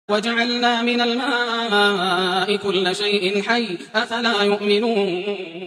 وجعلنا من الماء كل شيء حي أفلا يؤمنون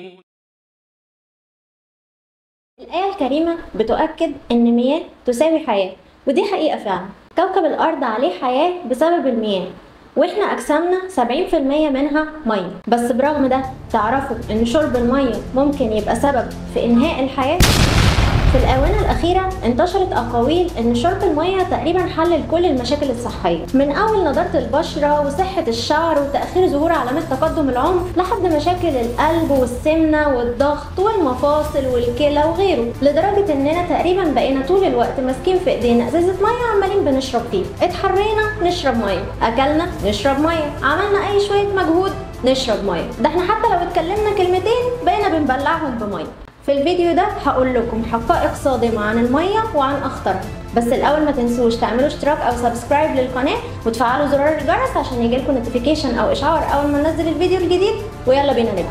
الآية الكريمة بتؤكد إن مياه تساوي حياة ودي حقيقة فعلا كوكب الأرض عليه حياة بسبب المياه واحنا اجسامنا 70% منها ميه بس برغم ده تعرفوا ان شرب الميه ممكن يبقى سبب في انهاء الحياه في الآونة الأخيرة انتشرت أقاويل إن شرب المية تقريبا حل لكل المشاكل الصحية، من أول نضارة البشرة وصحة الشعر وتأخير ظهور علامات تقدم العمر لحد مشاكل القلب والسمنة والضغط والمفاصل والكلى وغيره، لدرجة إننا تقريبا بقينا طول الوقت ماسكين في إيدينا إزازة مية عمالين بنشرب فيه، اتحرينا نشرب مية، أكلنا نشرب مية، عملنا أي شوية مجهود نشرب مية، ده احنا حتى لو اتكلمنا كلمتين بقينا بنبلعهم بمية. في الفيديو ده هقول لكم حقائق صادمة عن المية وعن أخطرها بس الأول ما تنسوش تعملوا اشتراك أو سبسكرايب للقناة وتفعلوا زرار الجرس عشان يجيلكم نوتيفيكيشن أو إشعار أول ما ننزل الفيديو الجديد ويلا بينا نبدأ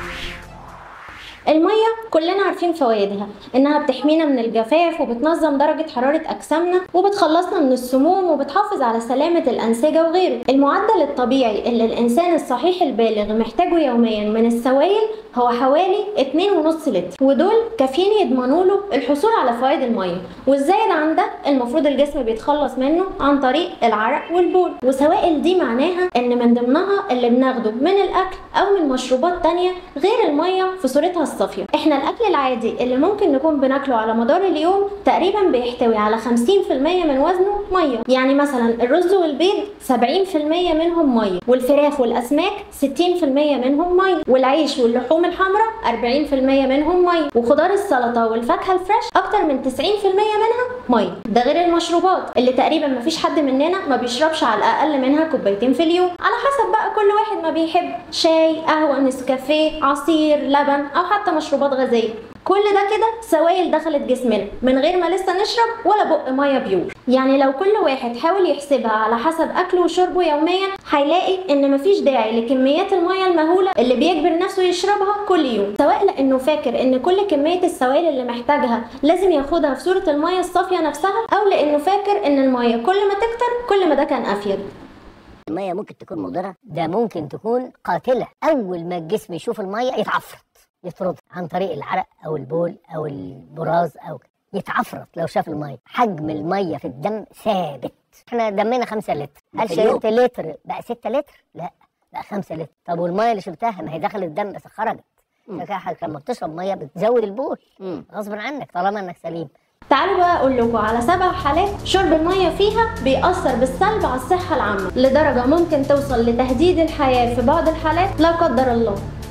المية كلنا عارفين فوائدها انها بتحمينا من الجفاف وبتنظم درجة حرارة اجسامنا وبتخلصنا من السموم وبتحافظ على سلامة الانسجة وغيره المعدل الطبيعي اللي الانسان الصحيح البالغ محتاجه يوميا من السوائل هو حوالي 2.5 لتر ودول كافيين يضمنوا له الحصول على فوائد المية والزايد عن ده المفروض الجسم بيتخلص منه عن طريق العرق والبول وسوائل دي معناها ان من ضمنها اللي بناخده من الاكل او من مشروبات تانية غير المية في صورتها الصافية احنا الاكل العادي اللي ممكن نكون بناكله على مدار اليوم تقريبا بيحتوي على 50% من وزنه مية يعني مثلا الرز والبيض 70% منهم مية والفراخ والاسماك 60% منهم مية والعيش واللحوم الحمراء 40% منهم ميه وخضار السلطه والفاكهه الفريش اكتر من 90% منها ميه ده غير المشروبات اللي تقريبا ما فيش حد مننا ما بيشربش على الاقل منها كوبايتين في اليوم على حسب بقى كل واحد ما بيحب شاي قهوه نسكافيه عصير لبن او حتى مشروبات غازيه كل ده كده سوائل دخلت جسمنا من غير ما لسه نشرب ولا بق ميه بيور يعني لو كل واحد حاول يحسبها على حسب اكله وشربه يوميا هيلاقي ان مفيش داعي لكميات الميه المهوله اللي بيجبر نفسه يشربها كل يوم سواء لانه فاكر ان كل كميه السوائل اللي محتاجها لازم ياخدها في صوره الميه الصافيه نفسها او لانه فاكر ان الميه كل ما تكتر كل ما ده كان افيد المية ممكن تكون مضرة ده ممكن تكون قاتلة أول ما الجسم يشوف المية يتعفرت يطرد عن طريق العرق أو البول أو البراز أو يتعفرت لو شاف المية حجم المية في الدم ثابت احنا دمنا خمسة لتر هل شربت لتر بقى ستة لتر؟ لا بقى خمسة لتر طب والمية اللي شربتها ما هي دخلت الدم بس خرجت لما بتشرب مية بتزود البول غصب عنك طالما انك سليم تعالوا بقى اقول لكم على سبع حالات شرب الميه فيها بيأثر بالسلب على الصحه العامه لدرجه ممكن توصل لتهديد الحياه في بعض الحالات لا قدر الله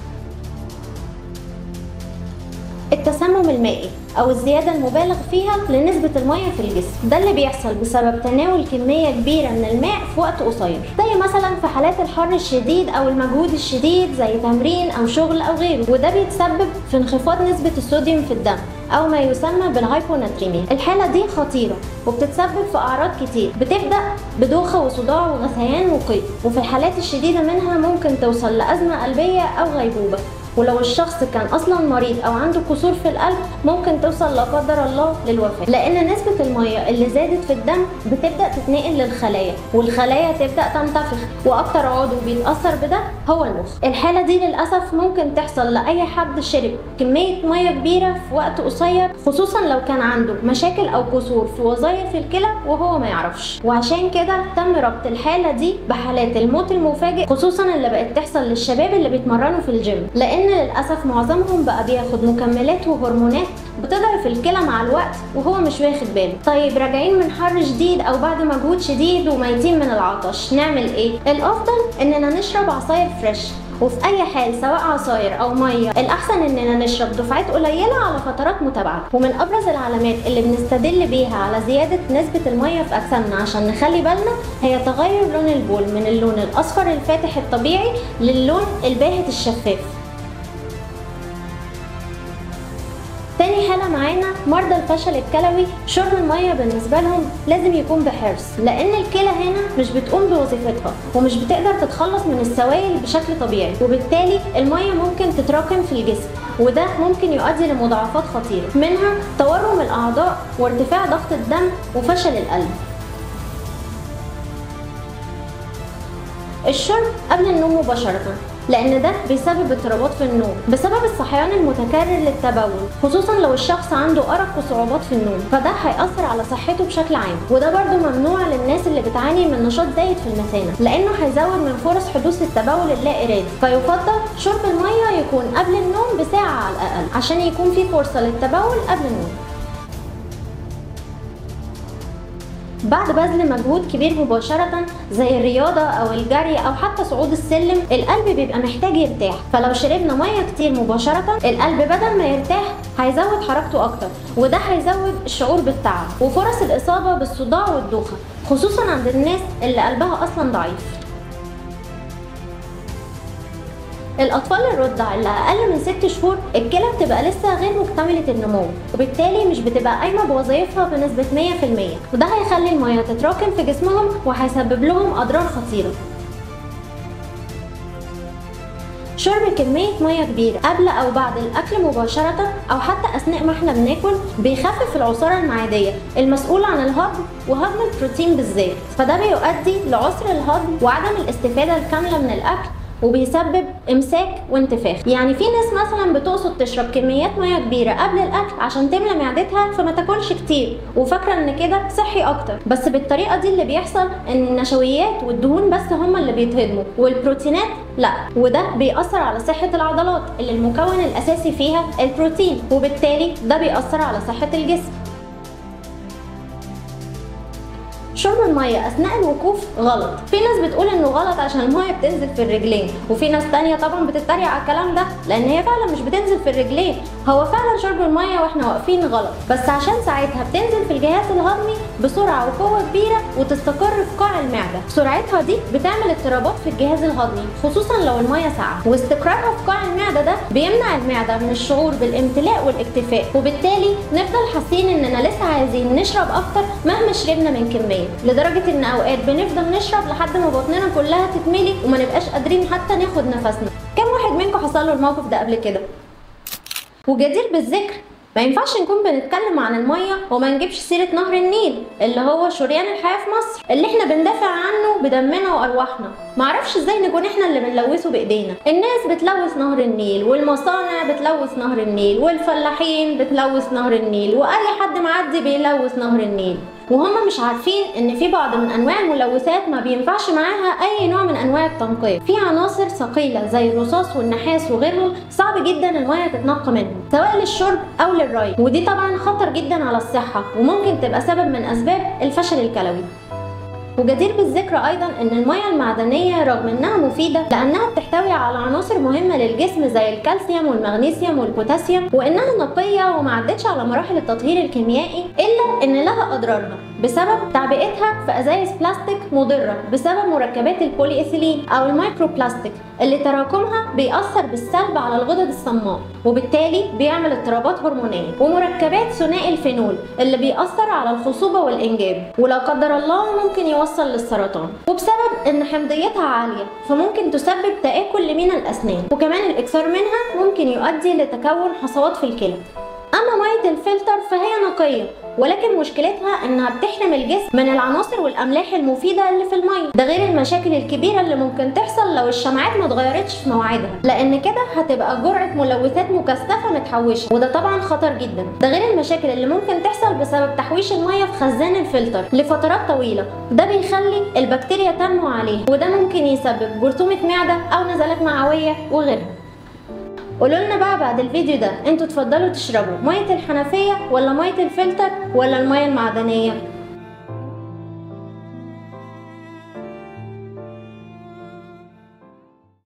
التسمم المائي او الزياده المبالغ فيها لنسبه الميه في الجسم ده اللي بيحصل بسبب تناول كميه كبيره من الماء في وقت قصير زي مثلا في حالات الحر الشديد او المجهود الشديد زي تمرين او شغل او غيره وده بيتسبب في انخفاض نسبه الصوديوم في الدم او ما يسمى بالهايبوناتريميا الحاله دي خطيره وبتتسبب في اعراض كتير بتبدا بدوخه وصداع وغثيان وقيء وفي الحالات الشديده منها ممكن توصل لازمه قلبيه او غيبوبه ولو الشخص كان اصلا مريض او عنده كسور في القلب ممكن توصل لا قدر الله للوفاه لان نسبه الميه اللي زادت في الدم بتبدا تتنقل للخلايا والخلايا تبدا تنتفخ واكتر عضو بيتاثر بده هو المخ الحاله دي للاسف ممكن تحصل لاي حد شرب كميه ميه كبيره في وقت قصير خصوصا لو كان عنده مشاكل او كسور في وظائف الكلى وهو ما يعرفش وعشان كده تم ربط الحاله دي بحالات الموت المفاجئ خصوصا اللي بقت تحصل للشباب اللي بيتمرنوا في الجيم لان للاسف معظمهم بقى بياخد مكملات وهرمونات بتضعف الكلى مع الوقت وهو مش واخد باله طيب راجعين من حر شديد او بعد مجهود شديد وميتين من العطش نعمل ايه الافضل اننا نشرب عصاير فريش وفي اي حال سواء عصاير او ميه الاحسن اننا نشرب دفعات قليله على فترات متابعه ومن ابرز العلامات اللي بنستدل بيها على زياده نسبه الميه في اجسامنا عشان نخلي بالنا هي تغير لون البول من اللون الاصفر الفاتح الطبيعي للون الباهت الشفاف تاني حالة معانا مرضى الفشل الكلوي شرب المية بالنسبة لهم لازم يكون بحرص لأن الكلى هنا مش بتقوم بوظيفتها ومش بتقدر تتخلص من السوائل بشكل طبيعي وبالتالي المية ممكن تتراكم في الجسم وده ممكن يؤدي لمضاعفات خطيرة منها تورم الأعضاء وارتفاع ضغط الدم وفشل القلب الشرب قبل النوم مباشرة لأن ده بيسبب اضطرابات في النوم بسبب الصحيان المتكرر للتبول خصوصا لو الشخص عنده أرق وصعوبات في النوم فده هيأثر على صحته بشكل عام وده برضو ممنوع للناس اللي بتعاني من نشاط زايد في المثانة لأنه هيزود من فرص حدوث التبول اللا إرادي فيفضل شرب المية يكون قبل النوم بساعة على الأقل عشان يكون في فرصة للتبول قبل النوم بعد بذل مجهود كبير مباشرة زي الرياضة أو الجري أو حتى صعود السلم القلب بيبقى محتاج يرتاح فلو شربنا مية كتير مباشرة القلب بدل ما يرتاح هيزود حركته أكتر وده هيزود الشعور بالتعب وفرص الإصابة بالصداع والدوخة خصوصا عند الناس اللي قلبها أصلا ضعيف الأطفال الرضع اللي أقل من ست شهور الكلى بتبقى لسه غير مكتملة النمو وبالتالي مش بتبقى قايمة بوظائفها بنسبة 100% وده هيخلي المياه تتراكم في جسمهم وهيسبب لهم أضرار خطيرة شرب كمية مية كبيرة قبل أو بعد الأكل مباشرة أو حتى أثناء ما احنا بناكل بيخفف العصارة المعدية المسؤولة عن الهضم وهضم البروتين بالذات فده بيؤدي لعسر الهضم وعدم الاستفادة الكاملة من الأكل وبيسبب امساك وانتفاخ يعني في ناس مثلا بتقصد تشرب كميات ميه كبيره قبل الاكل عشان تملى معدتها فما تاكلش كتير وفاكره ان كده صحي اكتر بس بالطريقه دي اللي بيحصل ان النشويات والدهون بس هما اللي بيتهضموا والبروتينات لا وده بيأثر على صحة العضلات اللي المكون الأساسي فيها البروتين وبالتالي ده بيأثر على صحة الجسم شرب المية أثناء الوقوف غلط في ناس بتقول إنه غلط عشان المية بتنزل في الرجلين وفي ناس تانية طبعا بتتريق على الكلام ده لأن هي فعلا مش بتنزل في الرجلين هو فعلا شرب المية واحنا واقفين غلط بس عشان ساعتها بتنزل في الجهاز الهضمي بسرعة وقوة كبيرة وتستقر في قاع المعدة سرعتها دي بتعمل اضطرابات في الجهاز الهضمي خصوصا لو المية ساقعة واستقرارها في قاع المعدة ده بيمنع المعدة من الشعور بالامتلاء والاكتفاء وبالتالي نفضل حاسين إننا لسه عايزين نشرب أكتر مهما شربنا من كمية لدرجة إن أوقات بنفضل نشرب لحد ما بطننا كلها تتملي وما نبقاش قادرين حتى ناخد نفسنا كم واحد منكم حصل له الموقف ده قبل كده وجدير بالذكر ما ينفعش نكون بنتكلم عن الميه وما نجيبش سيره نهر النيل اللي هو شريان الحياه في مصر اللي احنا بندافع عنه بدمنا وارواحنا معرفش ازاي نكون احنا اللي بنلوثه بايدينا الناس بتلوث نهر النيل والمصانع بتلوث نهر النيل والفلاحين بتلوث نهر النيل واي حد معدي بيلوث نهر النيل وهم مش عارفين ان في بعض من انواع الملوثات ما بينفعش معاها اي نوع من انواع التنقيه في عناصر ثقيله زي الرصاص والنحاس وغيرهم صعب جدا الميه تتنقى منهم سواء للشرب او للري ودي طبعا خطر جدا على الصحه وممكن تبقى سبب من اسباب الفشل الكلوي وجدير بالذكر ايضا ان المياه المعدنيه رغم انها مفيده لانها بتحتوي على عناصر مهمه للجسم زي الكالسيوم والمغنيسيوم والبوتاسيوم وانها نقيه وما عدتش على مراحل التطهير الكيميائي الا ان لها اضرارها بسبب تعبئتها في ازايز بلاستيك مضره بسبب مركبات البولي ايثيلين او المايكرو بلاستيك اللي تراكمها بيأثر بالسلب على الغدد الصماء وبالتالي بيعمل اضطرابات هرمونيه ومركبات ثنائي الفينول اللي بيأثر على الخصوبه والانجاب ولا قدر الله ممكن يوصل للسرطان وبسبب ان حمضيتها عاليه فممكن تسبب تآكل لمين الاسنان وكمان الاكثار منها ممكن يؤدي لتكون حصوات في الكلى اما ميه الفلتر فهي نقيه ولكن مشكلتها انها بتحرم الجسم من العناصر والاملاح المفيده اللي في الميه ده غير المشاكل الكبيره اللي ممكن تحصل لو الشمعات ما اتغيرتش في مواعيدها لان كده هتبقى جرعه ملوثات مكثفه متحوشه وده طبعا خطر جدا ده غير المشاكل اللي ممكن تحصل بسبب تحويش الميه في خزان الفلتر لفترات طويله ده بيخلي البكتيريا تنمو عليها وده ممكن يسبب جرثومه معده او نزلات معويه وغيرها قولوا لنا بقى بعد الفيديو ده انتوا تفضلوا تشربوا ميه الحنفيه ولا ميه الفلتر ولا الميه المعدنيه